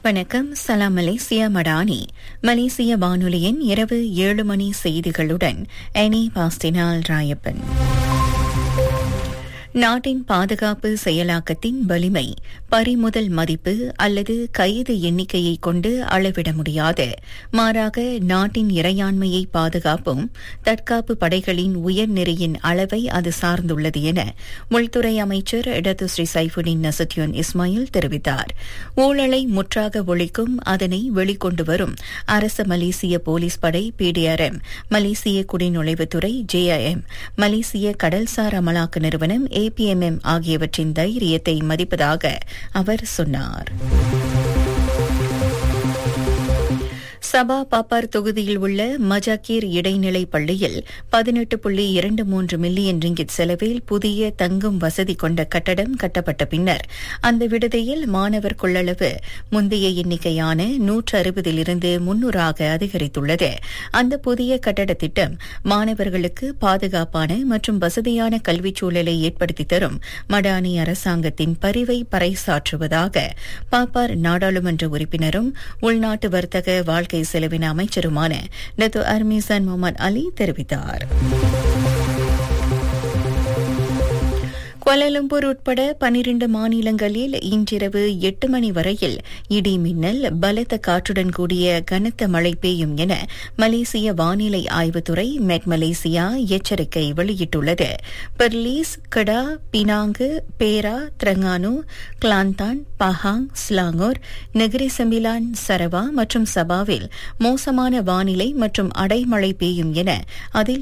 வணக்கம் சலாம் மலேசியா மடானி மலேசிய வானொலியின் இரவு ஏழு மணி செய்திகளுடன் எனி பாஸ்டினால் ராயப்பன் நாட்டின் பாதுகாப்பு செயலாக்கத்தின் வலிமை பறிமுதல் மதிப்பு அல்லது கைது எண்ணிக்கையை கொண்டு அளவிட முடியாது மாறாக நாட்டின் இறையாண்மையை பாதுகாப்பும் தற்காப்பு படைகளின் உயர்நெறியின் அளவை அது சார்ந்துள்ளது என உள்துறை அமைச்சர் இடது ஸ்ரீ சைஃபுடின் நசத்யோன் இஸ்மாயில் தெரிவித்தார் ஊழலை முற்றாக ஒழிக்கும் அதனை வெளிக்கொண்டு வரும் அரச மலேசிய போலீஸ் படை பிடிஆர்எம் மலேசிய குடிநுழைவுத்துறை ஜேஐஎம் மலேசிய கடல்சார் அமலாக்க நிறுவனம் ஏபிஎம்எம் ஆகியவற்றின் தைரியத்தை மதிப்பதாக அவர் சொன்னார் சபா பாப்பார் தொகுதியில் உள்ள மஜாக்கீர் இடைநிலை பள்ளியில் பதினெட்டு புள்ளி இரண்டு மூன்று மில்லியன் ரிங்கிட் செலவில் புதிய தங்கும் வசதி கொண்ட கட்டடம் கட்டப்பட்ட பின்னர் அந்த விடுதியில் மாணவர் கொள்ளளவு முந்தைய எண்ணிக்கையான நூற்று அறுபதிலிருந்து முன்னூறாக அதிகரித்துள்ளது அந்த புதிய கட்டட திட்டம் மாணவர்களுக்கு பாதுகாப்பான மற்றும் வசதியான கல்விச் சூழலை ஏற்படுத்தி தரும் மடானி அரசாங்கத்தின் பரிவை பறைசாற்றுவதாக பாப்பார் நாடாளுமன்ற உறுப்பினரும் உள்நாட்டு வர்த்தக வாழ்க்கை செலவின அமைச்சருமான டத்து அர்மிசான் முகமது அலி தெரிவித்தார் கோலாலம்பூர் உட்பட பனிரண்டு மாநிலங்களில் இன்றிரவு எட்டு மணி வரையில் இடி மின்னல் பலத்த காற்றுடன் கூடிய கனத்த மழை பெய்யும் என மலேசிய வானிலை ஆய்வுத்துறை மெட் மலேசியா எச்சரிக்கை வெளியிட்டுள்ளது Perlis Kedah Penang Perak Terengganu Kelantan Pahang Selangor Negeri Sembilan Sarawak மற்றும் சபாவில் மோசமான வானிலை மற்றும் அடைமழை பெய்யும் என அதில்